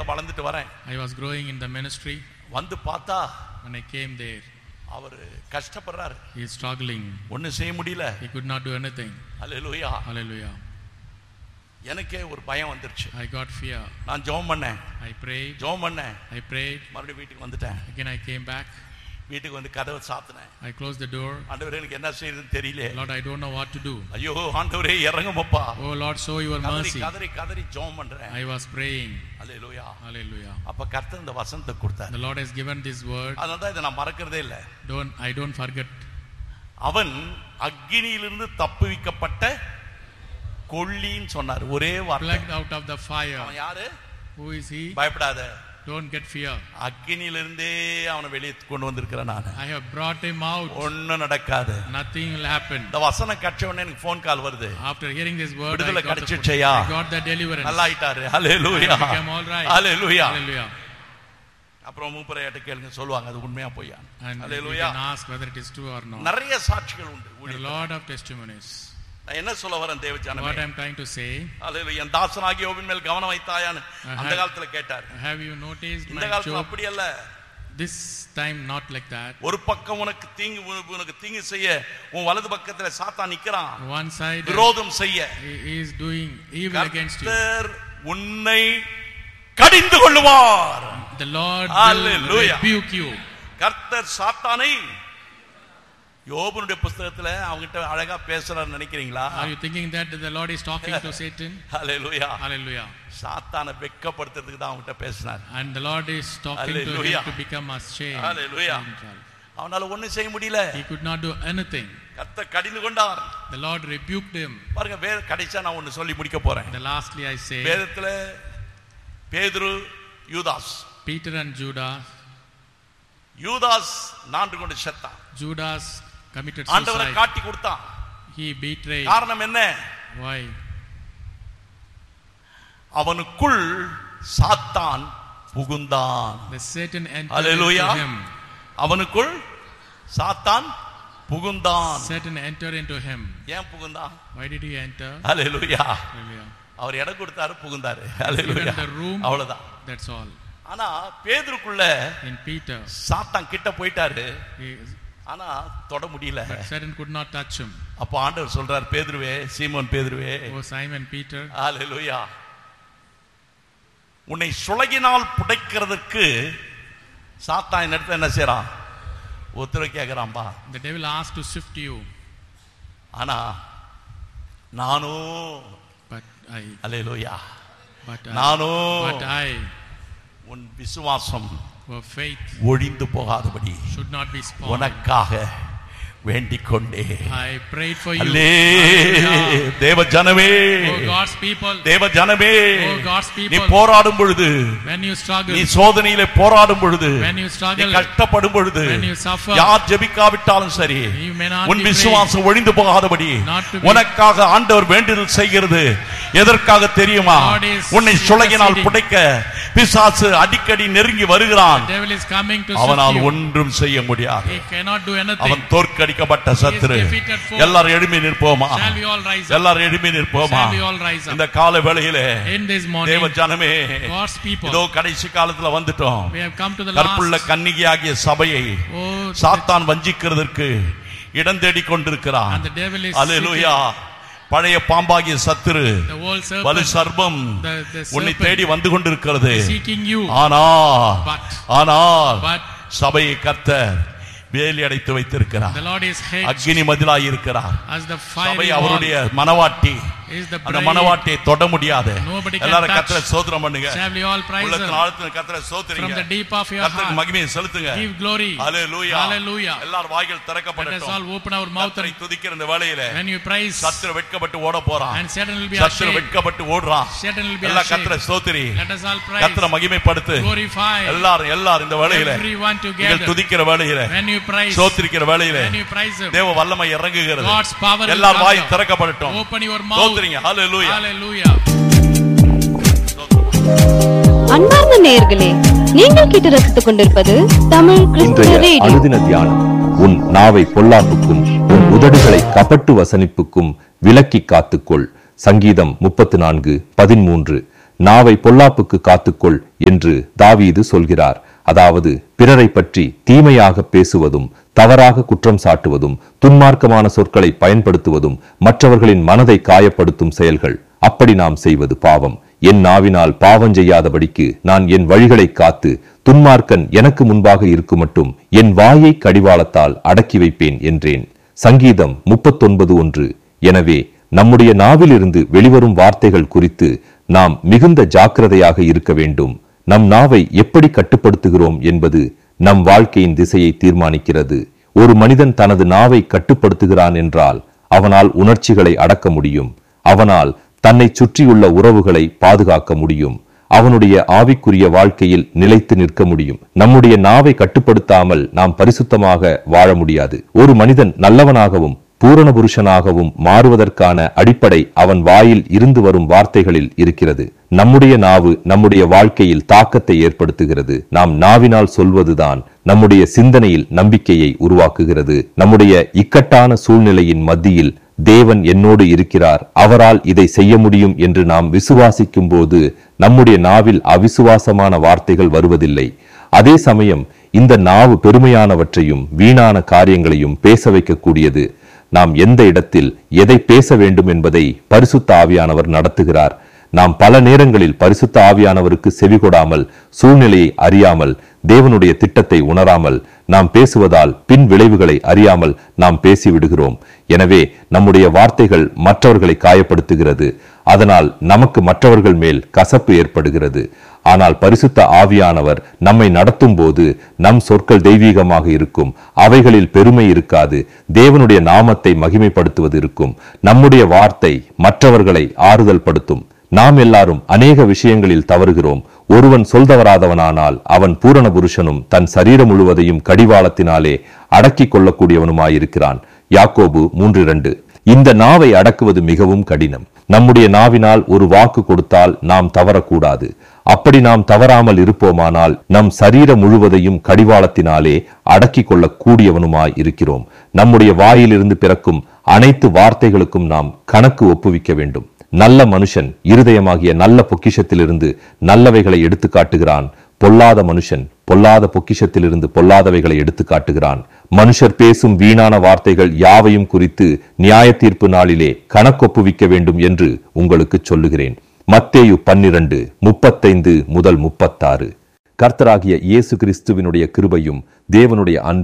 ஊழியத்துல வளர்ந்துட்டு வரேன் I was growing in the ministry. வந்து பார்த்தா When I came there, அவர் கஷ்டப்படுறாரு he is struggling. ஒண்ணும் செய்ய முடியல He could not do anything. Hallelujah Hallelujah. எனக்கே ஒரு பயம் வந்துருச்சு I got fear. நான் ஜெபம் பண்ணேன் I prayed. ஜெபம் பண்ணேன் I prayed. மறுபடியும் வீட்டுக்கு வந்துட்டேன் Again, I came back. வீட்டுக்கு வந்து கதவை சாத்தினேன் I closed the door. ஆண்டவரே எனக்கு என்ன செய்யுதுன்னு தெரியல Lord, I don't know what to do. ஐயோ ஆண்டவரே இறங்குமப்பா Oh Lord, show your கதறி mercy. கதறி கதறி ஜெபம் பண்றேன் I was praying. Hallelujah Hallelujah. அப்ப கர்த்தர் இந்த வசனத்தை கொடுத்தார் The Lord has given this word. அதனால தான் இதை நான் மறக்கிறதே இல்லை Don't I don't forget. அவன் அக்கினியிலிருந்து தப்புவிக்கப்பட்ட கொள்ளின்னு சொன்னார் ஒரே வார்த்தை Plucked out of the fire. அவன் யாரு Who is he? பயப்படாத Don't get fear. அக்கினியிலிருந்தே அவனை வெளியே கொண்டு வந்திருக்கிறேன் நான் I have brought him out. ஒண்ணும் நடக்காது Nothing will happen. இந்த வசனம் கட்ச உடனே எனக்கு ஃபோன் கால் வருது After hearing this word, I விடுதலை got, the, கிடைச்சிடுச்சையா? I got the deliverance. நல்லா ஆயிட்டாரு ஹalleluya I became all right. Hallelujah Hallelujah. அப்புறம் மூப்பரையாட்ட கேளுங்க சொல்லுவாங்க அது உண்மையா பொய்யா And you hallelujah can ask whether it is true or not. நிறைய சாட்சிகள் உண்டு There are a ஊழியத்துல. lot of testimonies. நான் என்ன சொல்ல வரேன் What தேவஜானமே I'm trying to say, ஹalleluya என் தாசனாகிய யோபின் மேல் கவனம் வைத்தாயான்னு அந்த have- காலத்துல கேட்டார் have you noticed இந்த my காலத்துல job? அப்படி அல்ல This time not like that. ஒரு பக்கம் உனக்கு தீங்கு உனக்கு- உனக்கு தீங்கு செய்ய உன் வலது பக்கத்துல சாத்தான் நிக்கிறான் One side uh, விரோதம் செய்ய he he is doing evil against you. கர்த்தர் உன்னை கடிந்து கொள்ளுவார் The Lord will Hallelujah. rebuke you. கர்த்தர் சாத்தானை யோபனுடைய புஸ்தகத்துல அவங்கிட்ட அழகா பேசுறாரு நினைக்கிறீங்களா Are you thinking that the Lord is talking to Satan? Hallelujah Hallelujah. சாத்தானை வெட்கப்படுத்துறதுக்கு தான் அவங்கிட்ட பேசினார் And the Lord is talking to Hallelujah. him to become ashamed. Hallelujah. Himself. அவனால ஒண்ணும் செய்ய முடியல He could not do anything. கர்த்தர் கடிந்து கொண்டார் The Lord rebuked him. பாருங்க வேற கடைசியா நான் ஒண்ணு சொல்லி முடிக்க போறேன் The lastly I say, வேதத்துல பேதுரு யூதாஸ் Peter and Judas, யூதாஸ் நான்கு கொண்டு செத்தான் Judas committed ஆண்டவரை suicide. காட்டி கொடுத்தான் He betrayed. காரணம் என்ன Why? அவனுக்குள் சாத்தான் புகுந்தான் The Satan entered Hallelujah. into him. அவனுக்குள் சாத்தான் புகுந்தான் Satan entered into him. ஏன் புகுந்தான் Why did he enter? Hallelujah Hallelujah. அவர் இடம் கொடுத்தாரு புகுந்தாரு Given ஹalleluya the room. அவ்வளவுதான் That's all. ஆனா பேதுருக்குள்ள In Peter, சாத்தான் கிட்ட போயிட்டாரு he, ஆனா தொட முடியல but Satan could not touch him. அப்ப ஆண்டவர் சொல்றார் பேதுருவே சீமோன் பேதுருவே Oh, Simon Peter, ஹalleluya உன்னை சுளகினால் புடைக்கிறதுக்கு சாத்தான் இடத்துல என்ன செய்றான் உத்தரவு கேட்கிறான்பா the devil asked to sift you, ஆனா நானும் but I, hallelujah but I, நானும் but I, உன் விசுவாசம் for faith ஒழிந்து போகாதபடி should not be spoiled. உனக்காக வேண்டிக் கொண்டே I prayed for you. அல்லே Hallelujah. தேவ ஜனமே Oh God's people, தேவ ஜனமே Oh, God's நீ people. போராடும் பொழுது when you struggle, நீ சோதனையிலே போராடும் பொழுது when you நீ struggle, கஷ்டப்படும் பொழுது when you suffer, யார் ஜெபிக்காவிட்டாலும் சரி you may not உன் be விசுவாசம் ஒழிந்து போகாதபடி Not to be- உனக்காக ஆண்டவர் வேண்டுதல் செய்கிறது எதற்காக தெரியுமா God is உன்னை சுளகினால் interceding. புடைக்க பிசாசு அடிக்கடி நெருங்கி வருகிறான் The devil is coming to அவனால் sift you. ஒன்றும் செய்ய முடியாது He cannot do anything. அவன் தோற்கடிக்கப்பட்ட சத்துரு defeated foe. எல்லாரும் எழுப்பி நிற்போமா Shall we all rise up? எல்லாரும் எழுப்பி நிற்போமா Shall we all rise up? இந்த கால வேளையிலே In this தேவ morning, ஜனமே God's people, இதோ கடைசி காலத்துல வந்துட்டோம் we have come to the கற்புள்ள last. கன்னிகையாகிய சபையை Oh, சாத்தான் வஞ்சிக்கிறதற்கு இடம் தேடிக் கொண்டிருக்கிறான் and the devil is அல்லேலூயா பழைய பாம்பாகிய சத்துரு seeking the whole வலு serpent, சர்பம் the, the உன்னை serpent தேடி வந்து கொண்டிருக்கிறது seeking you. ஆனா But, ஆனால் but சபையை கர்த்தர் வேலி அடைத்து வைத்திருக்கிறார் the Lord is hedged அக்னி மதிலாய் இருக்கிறார் as the சபை fiery wall அவருடைய மனவாட்டி is the அந்த bride. மனவாட்டியை தொட முடியாது Nobody can எல்லாரும் touch. கத்திர சோதனம் பண்ணுங்க Shall we all praise உள்ளத்தின் Him ஆழத்தின் கத்திர from சோதரிங்க the deep of your கர்த்தருக்கு heart? மகிமையை செலுத்துங்க Give glory. ஹalleluya Hallelujah. எல்லார் வாய்கள் Let us திறக்கப்படட்டும் all open our mouth கர்த்தரை and துதிக்கிற இந்த வேளையில when you praise, சத்துரு வெட்கப்பட்டு ஓட போறான் and Satan will be சத்துரு ashamed. வெட்கப்பட்டு ஓடுறான் Satan will be எல்லா ashamed. கத்திர ஸ்தோத்திரி Let us all praise, கத்திர மகிமைப்படுத்து glorify எல்லாரும் எல்லாரும் இந்த வேளையில everyone நீங்கள் together. துதிக்கிற வேளையில When you praise, சோத்திரிக்கிற வேளையில when you praise Him, தேவ வல்லமை இறங்குகிறது God's power will எல்லார் வாய் come. திறக்கப்படட்டும் Open your mouth. சோத்திரிங்க hallelujah Hallelujah. அன்பார்ந்த நேயர்களே நீங்கள் கேட்டு ரசித்துக் கொண்டிருப்பது தமிழ் கிறிஸ்துவ இன்றைய ரேடியோ அனுதின தியானம் உன் நாவை பொல்லாப்புக்கும் உன் உதடுகளை கபட்டு வசனிப்புக்கும் விலக்கி காத்துக்கொள் சங்கீதம் முப்பத்து நான்கு பதிமூன்று நாவை பொல்லாப்புக்கு காத்துக்கொள் என்று தாவீது சொல்கிறார் அதாவது பிறரை பற்றி தீமையாக பேசுவதும் தவறாக குற்றம் சாட்டுவதும் துன்மார்க்கமான சொற்களை பயன்படுத்துவதும் மற்றவர்களின் மனதை காயப்படுத்தும் செயல்கள் அப்படி நாம் செய்வது பாவம் என் நாவினால் பாவம் செய்யாதபடிக்கு நான் என் வழிகளை காத்து துன்மார்க்கன் எனக்கு முன்பாக இருக்கும் மட்டும் என் வாயை கடிவாளத்தால் அடக்கி வைப்பேன் என்றேன் சங்கீதம் முப்பத்தொன்பது ஒன்று எனவே நம்முடைய நாவிலிருந்து வெளிவரும் வார்த்தைகள் குறித்து நாம் மிகுந்த ஜாக்கிரதையாக இருக்க வேண்டும் நம் நாவை எப்படி கட்டுப்படுத்துகிறோம் என்பது நம் வாழ்க்கையின் திசையை தீர்மானிக்கிறது ஒரு மனிதன் தனது நாவை கட்டுப்படுத்துகிறான் என்றால் அவனால் உணர்ச்சிகளை அடக்க முடியும் அவனால் தன்னை சுற்றியுள்ள உறவுகளை பாதுகாக்க முடியும் அவனுடைய ஆவிக்குரிய வாழ்க்கையில் நிலைத்து நிற்க முடியும் நம்முடைய நாவை கட்டுப்படுத்தாமல் நாம் பரிசுத்தமாக வாழ முடியாது ஒரு மனிதன் நல்லவனாகவும் பூரண புருஷனாகவும் மாறுவதற்கான அடிப்படை அவன் வாயில் இருந்து வரும் வார்த்தைகளில் இருக்கிறது நம்முடைய நாவு நம்முடைய வாழ்க்கையில் தாக்கத்தை ஏற்படுத்துகிறது நாம் நாவினால் சொல்வதுதான் நம்முடைய சிந்தனையில் நம்பிக்கையை உருவாக்குகிறது நம்முடைய இக்கட்டான சூழ்நிலையின் மத்தியில் தேவன் என்னோடு இருக்கிறார் அவரால் இதை செய்ய முடியும் என்று நாம் விசுவாசிக்கும் போது நம்முடைய நாவில் அவிசுவாசமான வார்த்தைகள் வருவதில்லை அதே சமயம் இந்த நாவு பெருமையானவற்றையும் வீணான காரியங்களையும் பேச வைக்கக்கூடியது நாம் எந்த இடத்தில் எதை பேச வேண்டும் என்பதை பரிசுத்த ஆவியானவர் நடத்துகிறார் நாம் பல நேரங்களில் பரிசுத்த ஆவியானவருக்கு செவிகொடாமல் சூழ்நிலையை அறியாமல் தேவனுடைய திட்டத்தை உணராமல் நாம் பேசுவதால் பின் விளைவுகளை அறியாமல் நாம் பேசிவிடுகிறோம் எனவே நம்முடைய வார்த்தைகள் மற்றவர்களை காயப்படுத்துகிறது அதனால் நமக்கு மற்றவர்கள் மேல் கசப்பு ஏற்படுகிறது ஆனால் பரிசுத்த ஆவியானவர் நம்மை நடத்தும் போது நம் சொற்கள் தெய்வீகமாக இருக்கும் அவைகளில் பெருமை இருக்காது தேவனுடைய நாமத்தை மகிமைப்படுத்துவது இருக்கும் நம்முடைய வார்த்தை மற்றவர்களை ஆறுதல் படுத்தும் நாம் எல்லாரும் அநேக விஷயங்களில் தவறுகிறோம் ஒருவன் சொல்தவராதவனானால் அவன் பூரண புருஷனும் தன் சரீரம் முழுவதையும் கடிவாளத்தினாலே அடக்கிக் கொள்ளக்கூடியவனுமாயிருக்கிறான் யாக்கோபு மூன்று இரண்டு இந்த நாவை அடக்குவது மிகவும் கடினம் நம்முடைய நாவினால் ஒரு வாக்கு கொடுத்தால் நாம் தவறக்கூடாது அப்படி நாம் தவறாமல் இருப்போமானால் நம் சரீரம் முழுவதையும் கடிவாளத்தினாலே அடக்கிக் கொள்ளக் கூடியவனுமாய் இருக்கிறோம் நம்முடைய வாயிலிருந்து பிறக்கும் அனைத்து வார்த்தைகளுக்கும் நாம் கணக்கு ஒப்புவிக்க வேண்டும் நல்ல மனுஷன் இருதயமாகிய நல்ல பொக்கிஷத்திலிருந்து நல்லவைகளை எடுத்து காட்டுகிறான் பொல்லாத மனுஷன் பொல்லாத பொக்கிஷத்திலிருந்து பொல்லாதவைகளை எடுத்து காட்டுகிறான் மனுஷர் பேசும் வீணான வார்த்தைகள் யாவையும் குறித்து நியாய தீர்ப்பு நாளிலே கணக்கொப்புவிக்க வேண்டும் என்று உங்களுக்கு சொல்லுகிறேன் மத்தேயு பன்னிரண்டு முப்பத்தைந்து முதல் முப்பத்தாறு கர்த்தராகிய இயேசு கிறிஸ்துவினுடைய கிருபையும் தேவனுடைய அன்பும்